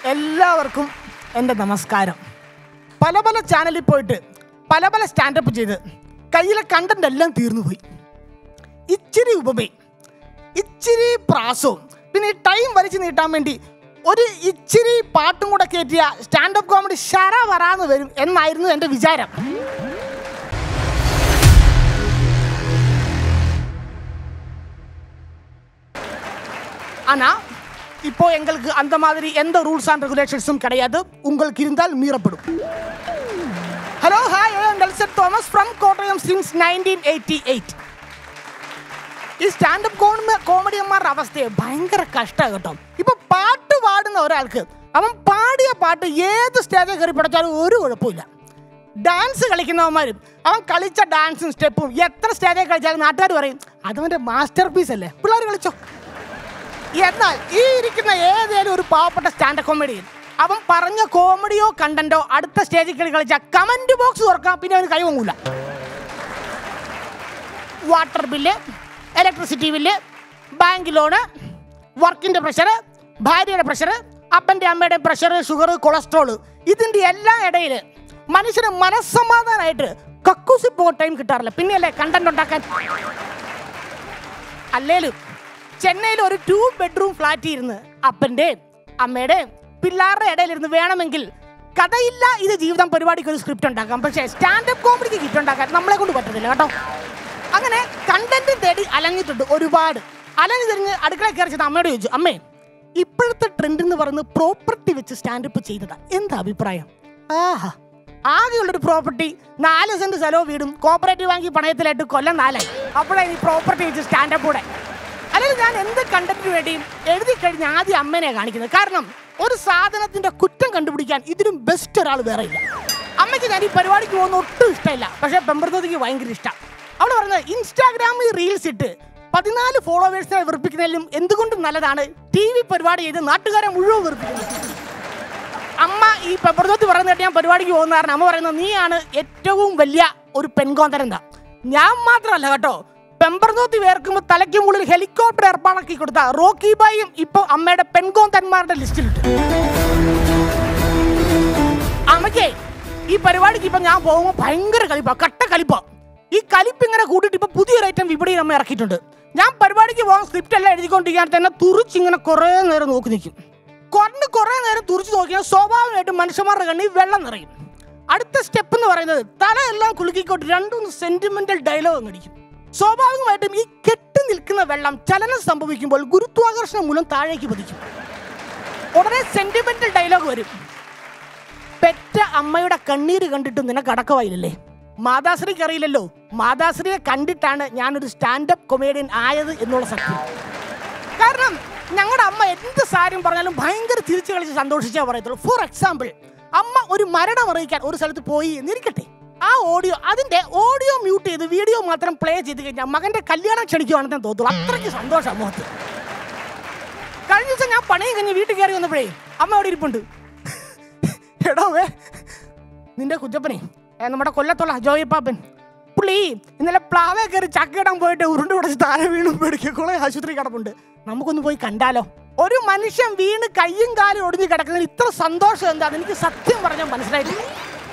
എല്ലാവർക്കും എൻ്റെ നമസ്കാരം പല പല ചാനലിൽ പോയിട്ട് പല പല സ്റ്റാൻഡപ്പ് ചെയ്ത് കയ്യിലെ കണ്ടന്റ് എല്ലാം തീർന്നു പോയി ഇച്ചിരി ഉപമയും ഇച്ചിരി പ്രാസവും പിന്നെ ഈ ടൈം വലിച്ചു നീട്ടാൻ വേണ്ടി ഒരു ഇച്ചിരി പാട്ടും കൂടെ കയറ്റിയ സ്റ്റാൻഡപ്പ് കോമഡി ശര വരാന്ന് വരും എന്നായിരുന്നു എൻ്റെ വിചാരം ஆனா இப்போ எங்களுக்கு அந்த மாதிரி எந்த ரூல்ஸ் அண்ட் ரெகுலேஷன்ஸும் கிடையாது உங்களுக்கு இருந்தால் மீறப்படும் hello hi I Nelson Thomas from Kottayam since nineteen eighty eight ഈ സ്റ്റാൻഡപ്പ് കോമഡി കോമഡിയന്മാരുടെ അവസ്ഥയെ ഭയങ്കര കഷ്ടമാണ് കേട്ടോ ഇപ്പൊ പാട്ട് പാടുന്ന ഒരാൾക്ക് അവൻ പാടിയ പാട്ട് ഏത് സ്റ്റേജിൽ കയറി പഠിച്ചാലും ഒരു കുഴപ്പമില്ല ഡാൻസ് കളിക്കുന്നവന്മാരും അവൻ കളിച്ച ഡാൻസും സ്റ്റെപ്പും എത്ര സ്റ്റേജിൽ കളിച്ചാലും നാട്ടുകാർ പറയും അതവൻ്റെ മാസ്റ്റർ പീസ് അല്ലേ പിള്ളേർ കളിച്ചോ എന്നാൽ ഈ ഇരിക്കുന്ന ഏതേലും ഒരു പാവപ്പെട്ട സ്റ്റാൻഡപ്പ് കോമഡിയിൽ അവൻ പറഞ്ഞ കോമഡിയോ കണ്ടന്റോ അടുത്ത സ്റ്റേജിൽ കളി കളിച്ച കമന്റ് ബോക്സ് തുറക്കാം പിന്നെ അവന് കൈ പൊങ്ങൂല water bill electricity bill bank loan വർക്കിന്റെ പ്രഷർ ഭാര്യയുടെ പ്രഷർ അപ്പൻ്റെ അമ്മയുടെ പ്രഷർ ഷുഗർ കൊളസ്ട്രോൾ ഇതിന്റെ എല്ലാ ഇടയിൽ മനുഷ്യന് മനസ്സമാധാനമായിട്ട് കക്കൂസി പോകാൻ ടൈം കിട്ടാറില്ല പിന്നെയല്ലേ കണ്ടന്റ് ഉണ്ടാക്കാൻ അല്ലേലും ചെന്നൈയിൽ ഒരു ടു ബെഡ്റൂം ഫ്ലാറ്റിൽ ഇരുന്ന് അപ്പൻ്റെ അമ്മയുടെ പിള്ളേരുടെ ഇടയിലിരുന്ന് വേണമെങ്കിൽ കഥയില്ല ഇത് ജീവിതം പരിപാടിക്ക് ഒരു സ്ക്രിപ്റ്റ് ഉണ്ടാക്കാം പക്ഷേ സ്റ്റാൻഡപ്പ് കോമഡിക്ക് കിറ്റ് ഉണ്ടാക്കാൻ നമ്മളെ കൊണ്ട് പറ്റത്തില്ല കേട്ടോ അങ്ങനെ കണ്ടന്റ് തേടി അലഞ്ഞിട്ടുണ്ട് ഒരുപാട് അലഞ്ഞു തിരിഞ്ഞ് അടുക്കള കയറി ചെന്ന് അമ്മയോട് ചോദിച്ചു അമ്മേ ഇപ്പോഴത്തെ ട്രെൻഡ് എന്ന് പറയുന്നത് പ്രോപ്പർട്ടി വെച്ച് സ്റ്റാൻഡപ്പ് ചെയ്തതാ എന്താ അഭിപ്രായം ആഹാ ആകെയുള്ളൊരു പ്രോപ്പർട്ടി നാല് സെന്റ് സ്ഥലവും വീടും കോപ്പറേറ്റീവ് ബാങ്കി പണയത്തിലായിട്ട് കൊല്ലം നാലായി അപ്പോഴേ ഈ പ്രോപ്പർട്ടി വെച്ച് സ്റ്റാൻഡപ്പ് കൂടെ അല്ലെങ്കിൽ ഞാൻ എന്ത് കണ്ടന്റിന് വേണ്ടിയും എഴുതി കഴിഞ്ഞ് ആദ്യം അമ്മനെ കാണിക്കുന്നത് കാരണം ഒരു സാധനത്തിന്റെ കുറ്റം കണ്ടുപിടിക്കാൻ ഇതിലും ബെസ്റ്റ് ഒരാൾ വേറെ ഇല്ല അമ്മയ്ക്ക് ഞാൻ ഈ പരിപാടിക്ക് പോകുന്ന ഒട്ടും ഇഷ്ടമില്ല പക്ഷേ പെമ്പർന്നതിക്ക് ഭയങ്കര ഇഷ്ടം അവൾ പറഞ്ഞത് ഇൻസ്റ്റാഗ്രാമിൽ റീൽസ് ഇട്ട് പതിനാല് ഫോളോവേഴ്സിനെ വെറുപ്പിക്കുന്നതിലും എന്തുകൊണ്ടും നല്ലതാണ് ടി വി പരിപാടി ചെയ്ത് നാട്ടുകാരെ മുഴുവൻ വെറുപ്പിക്കുന്നത് അമ്മ ഈ പെപ്പർത്തോത്തി പറയുന്ന കേട്ട് ഞാൻ പരിപാടിക്ക് പോകുന്ന കാരണം അമ്മ പറയുന്നത് നീയാണ് ഏറ്റവും വലിയ ഒരു പെൺകോന്തരം എന്താ ഞാൻ മാത്രമല്ല കേട്ടോ പെമ്പർനോത്തി വേർക്കുമ്പോൾ തലയ്ക്ക് മുകളിൽ ഹെലികോപ്റ്റർ ഏർപ്പാടാക്കി കൊടുത്ത റോക്കി ബായും ഇപ്പൊ അമ്മയുടെ പെൺകോന്തന്മാരുടെ ലിസ്റ്റിലിട്ട് അമ്മയ്ക്കേ ഈ പരിപാടിക്ക് ഇപ്പൊ ഞാൻ പോകുമ്പോൾ ഭയങ്കര കളിപ്പാ കട്ട കളിപ്പാ ഈ കലിപ്പ് ഇങ്ങനെ കൂട്ടിയിട്ട് ഇപ്പൊ പുതിയൊരു ഐറ്റം വിപണിയിൽ അമ്മ ഇറക്കിയിട്ടുണ്ട് ഞാൻ പരിപാടിക്ക് പോകാൻ സ്ക്രിപ്റ്റ് എല്ലാം എഴുതിക്കൊണ്ടിരിക്കാൻ തന്നെ തുറിച്ച് ഇങ്ങനെ കുറേ നേരം നോക്കി നിൽക്കും കുറഞ്ഞ് കുറേ നേരം തുറിച്ച് നോക്കിയാൽ സ്വാഭാവികമായിട്ടും മനുഷ്യന്മാരുടെ കണ്ണിൽ വെള്ളം നിറയും അടുത്ത സ്റ്റെപ്പ് എന്ന് പറയുന്നത് തലയെല്ലാം കുലുക്കിക്കൊണ്ട് രണ്ടൂന്ന് സെന്റിമെന്റൽ ഡയലോഗ് അടിക്കും സ്വാഭാവികമായിട്ടും ഈ കെട്ടി നിൽക്കുന്ന വെള്ളം ചലനം സംഭവിക്കുമ്പോൾ ഗുരുത്വാകർഷണം മൂലം താഴേക്ക് പതിക്കും ഉടനെ സെന്റിമെന്റൽ ഡയലോഗ് വരും പെറ്റ അമ്മയുടെ കണ്ണീര് കണ്ടിട്ട് നിനക്ക് അടക്കമായില്ലല്ലേ മാതാശ്രീക്ക് അറിയില്ലല്ലോ മാതാശ്രീയെ കണ്ടിട്ടാണ് ഞാനൊരു സ്റ്റാൻഡപ്പ് കൊമേഡിയൻ ആയത് എന്നുള്ള സത്യം കാരണം ഞങ്ങളുടെ അമ്മ എന്ത് സാര്യം പറഞ്ഞാലും ഭയങ്കര തിരിച്ചു കളിച്ച് സന്തോഷിച്ചാൽ പറയത്തുള്ളൂ ഫോർ എക്സാമ്പിൾ അമ്മ ഒരു മരണം അറിയിക്കാൻ ഒരു സ്ഥലത്ത് പോയി എന്നിരിക്കട്ടെ ആ ഓഡിയോ അതിന്റെ ഓഡിയോ മ്യൂട്ട് ചെയ്ത് വീഡിയോ മാത്രം പ്ലേ ചെയ്ത് കഴിഞ്ഞാൽ മകന്റെ കല്യാണം ക്ഷണിക്കുവാണെന്ന് തോന്നുള്ളൂ അത്രയ്ക്ക് സന്തോഷം മുഖത്ത് കഴിഞ്ഞ ദിവസം ഞാൻ പണിയും കഴിഞ്ഞ് വീട്ടിൽ കയറി വന്നപ്പോഴേ അമ്മ അവിടെ ഇരിപ്പുണ്ട് എടോ വേ നിന്റെ കുറ്റപ്പനെ ഏ, നമ്മുടെ കൊല്ലത്തുള്ള ജോയി പാപ്പൻ പുള്ളി ഇന്നലെ പ്ലാവേ കയറി ചക്കയിടാൻ പോയിട്ട് ഉരുണ്ട് പിടിച്ച് താഴെ വീണു മെഡിക്കൽ ആശുപത്രി കിടപ്പുണ്ട് നമുക്കൊന്ന് പോയി കണ്ടാലോ ഒരു മനുഷ്യൻ വീണ് കയ്യും കാലും ഒടിഞ്ഞ് കിടക്കുന്നതിന് ഇത്ര സന്തോഷം എന്താന്ന് എനിക്ക് സത്യം പറഞ്ഞാൽ മനസ്സിലായിട്ടില്ല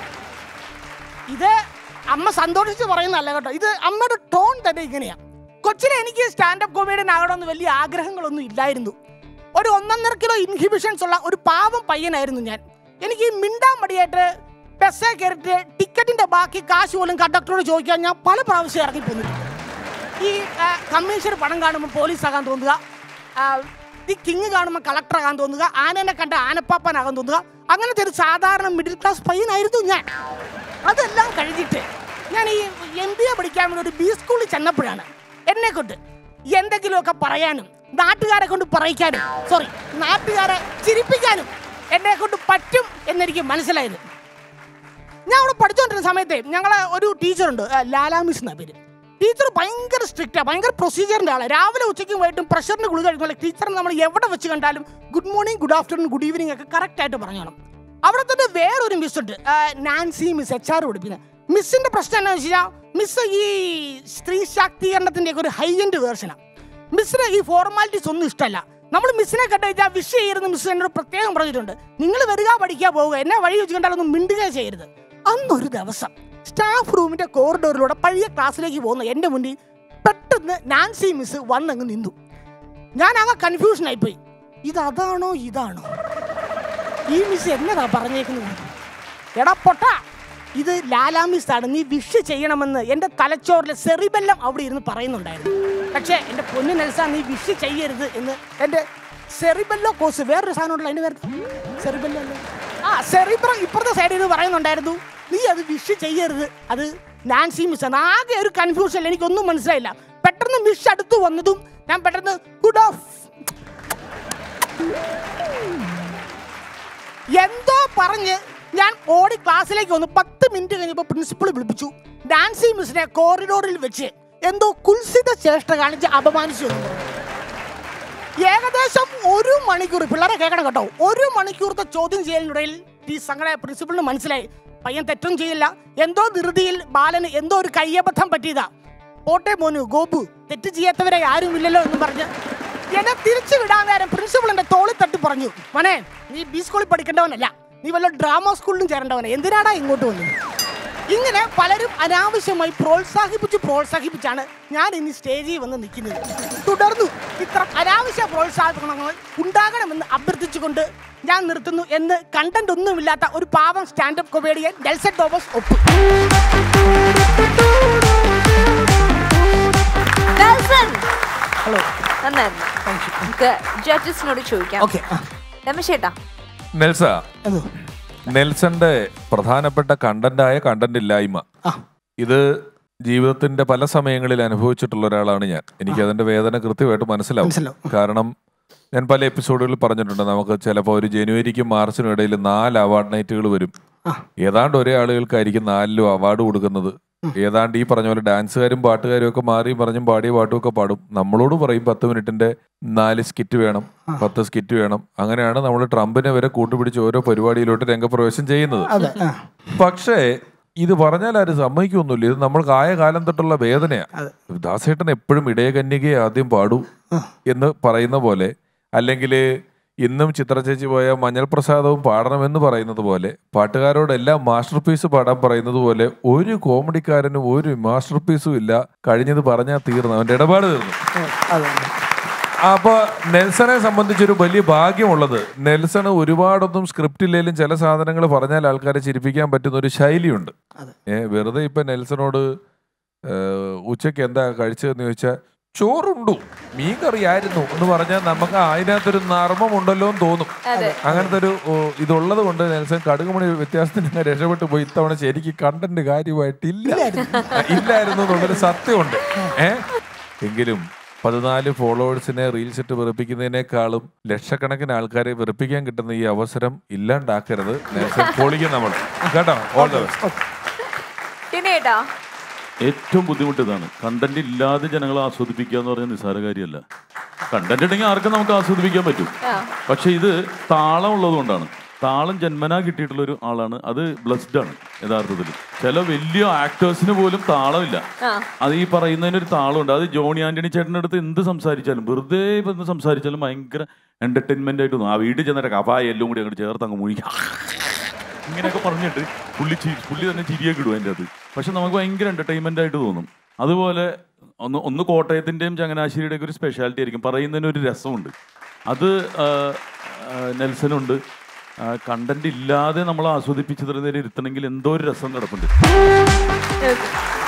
ഇത് അമ്മ സന്തോഷിച്ച് പറയുന്നതല്ല കേട്ടോ ഇത് അമ്മയുടെ ടോൺ തന്നെ ഇങ്ങനെയാ കൊച്ചിലെ എനിക്ക് സ്റ്റാൻഡപ്പ് കോമഡിയൻ ആകണമെന്ന് വലിയ ആഗ്രഹങ്ങളൊന്നും ഇല്ലായിരുന്നു ഒരു ഒന്നൊന്നര കിലോ ഇൻഹിബിഷൻസ് ഉള്ള ഒരു പാവം പയ്യനായിരുന്നു ഞാൻ എനിക്ക് ഈ മിണ്ടാൻ മടിയായിട്ട് ബസ്സേ കയറിയിട്ട് ടിക്കറ്റിന്റെ ബാക്കി കാശ് പോലും കണ്ടക്ടറോട് ചോദിക്കാൻ ഞാൻ പല പ്രാവശ്യം ഇറങ്ങി പോന്നിട്ടുണ്ട് ഈ കമ്മീഷണർ പണം കാണുമ്പോൾ പോലീസ് ആകാൻ തോന്നുക ആ, ഈ കിങ് കാണുമ്പോൾ കളക്ടർ ആകാൻ തോന്നുക ആനേനെ കണ്ട ആനപ്പാപ്പനാകാൻ തോന്നുക അങ്ങനത്തെ ഒരു സാധാരണ മിഡിൽ ക്ലാസ് പയ്യനായിരുന്നു ഞാൻ അതെല്ലാം കഴിഞ്ഞിട്ട് ഞാൻ ഈ എം ബി എ പഠിക്കാൻ വേണ്ടി ഒരു ബി സ്കൂളിൽ ചെന്നപ്പോഴാണ് എന്നെ കൊണ്ട് എന്തെങ്കിലുമൊക്കെ പറയാനും നാട്ടുകാരെ കൊണ്ട് പറയിക്കാനും സോറി നാട്ടുകാരെ ചിരിപ്പിക്കാനും എന്നെ കൊണ്ട് പറ്റും എന്നെനിക്ക് മനസ്സിലായത് ഞാൻ അവിടെ പഠിച്ചുകൊണ്ടിരുന്ന സമയത്ത് ഞങ്ങളെ ഒരു ടീച്ചറുണ്ട് ആ, ലാലാ മിസ് എന്നാ പേര് ടീച്ചർ ഭയങ്കര സ്ട്രിക്റ്റാണ് ഭയങ്കര പ്രൊസീജിയറിൻ്റെ ആളാണ് രാവിലെ ഉച്ചയ്ക്കും വൈകിട്ടും പ്രഷറിന് ഗുളിക കഴിക്കുമ്പോൾ ടീച്ചർ നമ്മൾ എവിടെ വെച്ച് കണ്ടാലും good morning good afternoon good evening ഒക്കെ കറക്റ്റ് ആയിട്ട് പറഞ്ഞു വേണം അവിടെ തന്നെ വേറൊരു മിസ് ഉണ്ട് ആ, നാൻസി മിസ് എച്ച് ആർ പഠിപ്പിക്കുന്നത് മിസ്സിന്റെ പ്രശ്നം എന്താണെന്ന് വെച്ച് കഴിഞ്ഞാൽ മിസ് ഈ സ്ത്രീ ശാക്തീകരണത്തിൻ്റെ ഒക്കെ ഒരു ഹൈ എൻഡ് വേർഷനാണ് മിസ്സിന് ഈ ഫോർമാലിറ്റീസ് ഒന്നും ഇഷ്ടമല്ല നമ്മൾ മിസ്സിനെ കണ്ടു കഴിഞ്ഞാൽ വിഷ് ചെയ്യരുത് മിസ് എന്നോട് പ്രത്യേകം പറഞ്ഞിട്ടുണ്ട് നിങ്ങൾ വരിക പഠിക്കാൻ പോവുക എന്നെ വഴി വെച്ച് കണ്ടാലൊന്നും മിണ്ടുക ചെയ്യരുത് അന്നൊരു ദിവസം സ്റ്റാഫ് റൂമിന്റെ കോറിഡോറിലൂടെ പഴയ ക്ലാസ്സിലേക്ക് പോകുന്ന എൻ്റെ മുന്നിൽ പെട്ടെന്ന് നാൻസി മിസ് വന്നങ്ങ് നിന്നു ഞാൻ അങ്ങ് കൺഫ്യൂഷൻ ആയിപ്പോയി ഇത് അതാണോ ഇതാണോ ഈ മിസ് എന്നതാ പറഞ്ഞേക്കുന്നത് എടാ പൊട്ട ഇത് ലാലാ മിസ് ആണ് നീ വിഷ് ചെയ്യണമെന്ന് എൻ്റെ തലച്ചോറിലെ സെറിബെല്ലം അവിടെ ഇരുന്ന് പറയുന്നുണ്ടായിരുന്നു പക്ഷേ എൻ്റെ പൊന്നു നെൽസ നീ വിഷ് ചെയ്യരുത് എന്ന് എൻ്റെ സെറിബെല്ലോ കോസ് വേറൊരു സാധനം ഉണ്ടല്ലോ അതിന് വേറെ സെറിബെല്ലോ അല്ലേ ആ സെറിബ്രം ഇപ്പുറത്തെ സൈഡിൽ നിന്ന് പറയുന്നുണ്ടായിരുന്നു നീ അത് വിഷ് ചെയ്യരുത് അത് നാൻസി മിസ് ആണ് ആകെ ഒരു കൺഫ്യൂഷൻ എനിക്കൊന്നും മനസ്സിലായില്ല പെട്ടെന്ന് മിസ് അടുത്ത് വന്നതും ഞാൻ പെട്ടെന്ന് ഗുഡ് ഓഫ് എന്തോ പറഞ്ഞ് ഞാൻ ഓടി ക്ലാസ്സിലേക്ക് വന്നു പത്ത് മിനിറ്റ് കഴിഞ്ഞപ്പോൾ പ്രിൻസിപ്പൾ വിളിപ്പിച്ചു ഡാൻസി മിസ്സിനെ കോറിഡോറിൽ വെച്ച് എന്തോ കുൽസിത ചേഷ്ട കാണിച്ച് അപമാനിച്ചു എന്ന് പറഞ്ഞു. ഏകദേശം ഒരു മണിക്കൂർ പിള്ളേരെ കേൾക്കണം കേട്ടോ ഒരു മണിക്കൂറത്തെ ചോദ്യം ചെയ്യലിനിടയിൽ ഈ സംഘടന പ്രിൻസിപ്പളിന് മനസ്സിലായി പയ്യൻ തെറ്റും ചെയ്യില്ല എന്തോ ധൃതിയിൽ ബാലന് എന്തോ ഒരു കയ്യബദ്ധം പറ്റിയതാ പോട്ടെ മോനു ഗോപു തെറ്റ് ചെയ്യാത്തവരെ ആരും ഇല്ലല്ലോ എന്ന് പറഞ്ഞ് എന്നെ തിരിച്ചു വിടാൻ നേരം പ്രിൻസിപ്പൾ എന്റെ തോളിൽ തട്ടി പറഞ്ഞു മോനെ നീ ബി സ്കൂളിൽ പഠിക്കേണ്ടവനല്ല നീ വല്ല ഡ്രാമ സ്കൂളിലും ചേരേണ്ടവനെ എന്തിനാടാ ഇങ്ങോട്ട് വന്നത് ഇങ്ങനെ പലരും അനാവശ്യമായി പ്രോത്സാഹിപ്പിച്ച് പ്രോത്സാഹിപ്പിച്ചാണ് ഞാൻ ഇനി സ്റ്റേജിൽ വന്ന് നിൽക്കുന്നത് തുടർന്നു ഇത്ര അനാവശ്യ പ്രോത്സാഹനങ്ങൾ ഉണ്ടാകണമെന്ന് അഭ്യർത്ഥിച്ചുകൊണ്ട് ഞാൻ നിർത്തുന്നു എന്ന് കണ്ടന്റ് ഒന്നുമില്ലാത്ത ഒരു പാവം സ്റ്റാൻഡപ്പ് കൊമേഡിയൻ നെൽസൺ തോമസ് ഒപ്പ് നെൽസൺ ഹലോ നന്നായിരുന്നു നമുക്ക് ജഡ്ജസിനോട് ചോദിക്കാം ഓക്കെ രമേശേട്ടാ നെൽസ നെൽസന്റെ പ്രധാനപ്പെട്ട കണ്ടന്റായ കണ്ടന്റ് ഇല്ലായ്മ ആ ഇത് ജീവിതത്തിന്റെ പല സമയങ്ങളിൽ അനുഭവിച്ചിട്ടുള്ള ഒരാളാണ് ഞാൻ എനിക്ക് അതിന്റെ വേദന കൃത്യമായിട്ട് മനസ്സിലാവും മനസ്സിലാവും. കാരണം ഞാൻ പല എപ്പിസോഡുകളിൽ പറഞ്ഞിട്ടുണ്ട് നമുക്ക് ചിലപ്പോൾ ഒരു ജനുവരിക്കും മാർച്ചിനും ഇടയിൽ നാല് അവാർഡ് നൈറ്റുകൾ വരും ആ. ഏതാണ്ട് ഒരേ ആളുകൾക്കായിരിക്കും നാലിലും അവാർഡ് കൊടുക്കുന്നത് ഏതാണ്ട് ഈ പറഞ്ഞ പോലെ ഡാൻസുകാരും പാട്ടുകാരും ഒക്കെ മാറിയും പറഞ്ഞും പാടിയ പാട്ടും ഒക്കെ പാടും നമ്മളോട് പറയും പത്ത് മിനിറ്റിന്റെ നാല് സ്കിറ്റ് വേണം പത്ത് സ്കിറ്റ് വേണം അങ്ങനെയാണ് നമ്മൾ ട്രംപിനെ വരെ കൂട്ടുപിടിച്ച് ഓരോ പരിപാടിയിലോട്ട് രംഗപ്രവേശം ചെയ്യുന്നത് അതെ ആ പക്ഷേ ഇത് പറഞ്ഞാൽ ആരും സമ്മതിക്കൊന്നുമില്ല ഇത് നമ്മൾക്ക് ആയ കാലം തൊട്ടുള്ള വേദനയാ അതെ. ദാസേട്ടൻ എപ്പോഴും ഇടയകന്യകയെ ആദ്യം പാടൂ എന്ന് പറയുന്ന പോലെ അല്ലെങ്കിൽ ഇന്നും ചിത്ര ചേച്ചി പോയ മഞ്ഞൾ പ്രസാദവും പാടണമെന്ന് പറയുന്നത് പോലെ പാട്ടുകാരോടെല്ലാം മാസ്റ്റർ പീസ് പാടാൻ പറയുന്നത് പോലെ ഒരു കോമഡിക്കാരനും ഒരു മാസ്റ്റർ പീസും ഇല്ല കഴിഞ്ഞത് പറഞ്ഞാൽ തീർന്നു അവന്റെ ഇടപാട് തീർന്നു അതെ അപ്പൊ നെൽസനെ സംബന്ധിച്ചൊരു വലിയ ഭാഗ്യമുള്ളത് നെൽസണ് ഒരുപാടൊന്നും സ്ക്രിപ്റ്റ് ഇല്ലെങ്കിലും ചില സാധനങ്ങൾ പറഞ്ഞാൽ ആൾക്കാരെ ചിരിപ്പിക്കാൻ പറ്റുന്ന ഒരു ശൈലിയുണ്ട് അതെ. ഏ വെറുതെ ഇപ്പൊ നെൽസനോട് ഏ, ഉച്ചയ്ക്ക് എന്താ കഴിച്ചതെന്ന് ചോദിച്ചാൽ ചോറുണ്ടു മീൻ കറിയായിരുന്നു എന്ന് പറഞ്ഞാൽ നമുക്ക് അതിനകത്തൊരു നർമ്മമുണ്ടല്ലോ എന്ന് തോന്നും അതെ. അങ്ങനത്തെ ഒരു ഓ, ഇതുള്ളത് കൊണ്ട് നെൽസൺ കടുകുമണി വ്യത്യാസത്തിന് അങ്ങ് രക്ഷപ്പെട്ടു പോയി ഇത്തവണ ശരിക്ക് കണ്ടന്റ് കാര്യമായിട്ടില്ല ഇല്ലായിരുന്നു എന്നുള്ളൊരു സത്യമുണ്ട് ഏ എങ്കിലും പതിനാല് ഫോളോവേഴ്സിനെ റീൽസ് ഇട്ട് വെറുപ്പിക്കുന്നതിനേക്കാളും ലക്ഷക്കണക്കിന് ആൾക്കാരെ വെറുപ്പിക്കാൻ കിട്ടുന്ന ഈ അവസരം ഇല്ലാണ്ടാക്കരുത് നെൽസൺ പൊളിക്കും നമ്മൾ കേട്ടോ ഓൾ ദ ബെസ്റ്റ് ടിനേട്ടാ ഏറ്റവും ബുദ്ധിമുട്ട് ഇതാണ് കണ്ടന്റ് ഇല്ലാതെ ജനങ്ങളെ ആസ്വദിപ്പിക്കുക എന്ന് പറഞ്ഞാൽ നിസ്സാര കാര്യമല്ല കണ്ടന്റ് ഉണ്ടെങ്കിൽ ആർക്കും നമുക്ക് ആസ്വദിപ്പിക്കാൻ പറ്റും ആ. പക്ഷെ ഇത് താളം ഉള്ളത് കൊണ്ടാണ് താളം ജന്മനാ കിട്ടിയിട്ടുള്ള ഒരു ആളാണ് അത് ബ്ലസ്ഡ് ആണ് യഥാർത്ഥത്തിൽ ചില വലിയ ആക്ടേഴ്സിന് പോലും താളമില്ല ആ. അത് ഈ പറയുന്നതിന് ഒരു താളമുണ്ട് അത് ജോണി ആന്റണി ചേട്ടൻ്റെ അടുത്ത് എന്ത് സംസാരിച്ചാലും വെറുതെ ഇപ്പം സംസാരിച്ചാലും ഭയങ്കര എന്റർടൈൻമെന്റ് ആയിട്ട് തോന്നും ആ വീട്ടിൽ ചെന്നിട്ട് കപായ എല്ലാം കൂടി അങ്ങോട്ട് ചേർത്ത് അങ്ങ് മുഴിക്കാം ഇങ്ങനെയൊക്കെ പറഞ്ഞിട്ട് പുള്ളി ചി പുള്ളി തന്നെ ചിരിയൊക്കെ ഇടും അതിൻ്റെ അത് പക്ഷെ നമുക്ക് ഭയങ്കര എന്റർടൈൻമെന്റ് ആയിട്ട് തോന്നും അതുപോലെ ഒന്ന് ഒന്ന് കോട്ടയത്തിൻ്റെയും ചങ്ങനാശ്ശേരിയുടെയൊക്കെ ഒരു സ്പെഷ്യാലിറ്റി ആയിരിക്കും പറയുന്നതിന് ഒരു രസമുണ്ട് അത് ആ, ആ, നെൽസനുണ്ട് കണ്ടന്റ് ഇല്ലാതെ നമ്മൾ ആസ്വദിപ്പിച്ചു തരുന്നതിൽ ഇരുത്തണമെങ്കിൽ എന്തോ ഒരു രസം കിടപ്പുണ്ട് Okay.